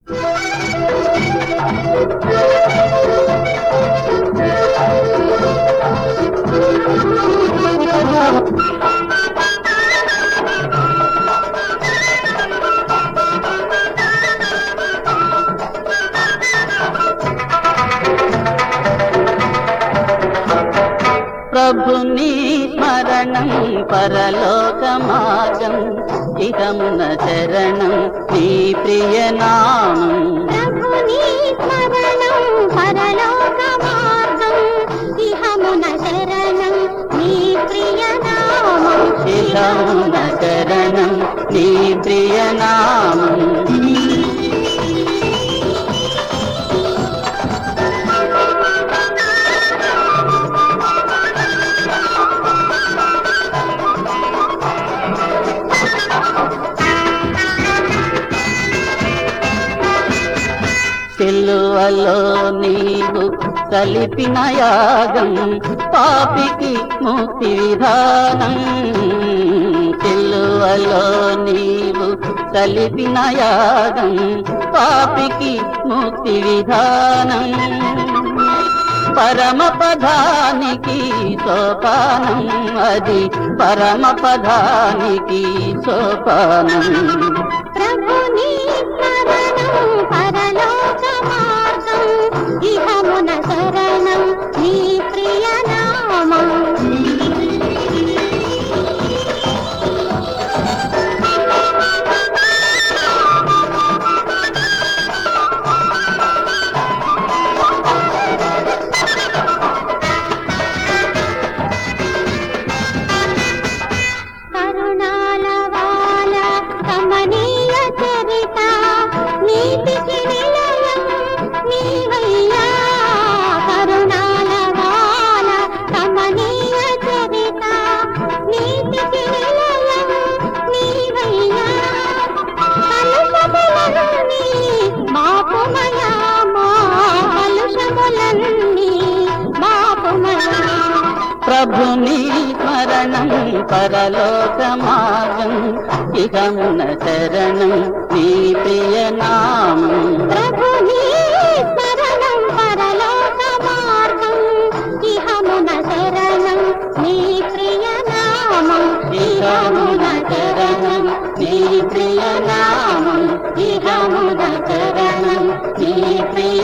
ప్రభుని స్మరణం పరలోక మార్గం ఇహమున శరణం నీ ప్రియనామం ప్రభుని స్మరణం పరలోక మార్గం ఇహమున శరణం నీ ప్రియనామం ఇహమున శరణం నీ ప్రియనామం సిలువలో నీవు కలిపిన యాగం పాపికి ముక్తి విధానం సిలువలో నీవు కలిపిన యాగం పాపికి ముక్తి విధానం పరమ పదానికి సోపానం అది పరమ పదానికి సోపానం ప్రభుని స్మరణం పరలోక మార్గం ఇహమున శరణం నీ ప్రియనామం కరుణాల వాల కమనీయ చరిత నీతికి నిలయం నీవయ్యా కరుణాల వాల కమనీయ చరిత నీతికి నిలయం నీవయ్యా కలుషములన్నీ మాపుమయా మా కలుషములన్నీ మాపుమయా ప్రభుని స్మరణం పరలోక మార్గం ఇహమున శరణం నీ ప్రియనామం ప్రభుని శరణం పరలోక మార్గం ఇహమున శరణం నీ ప్రియనామం ఇహమున శరణం నీ ప్రియనామం ఇహమున శరణం నీ ప్రియ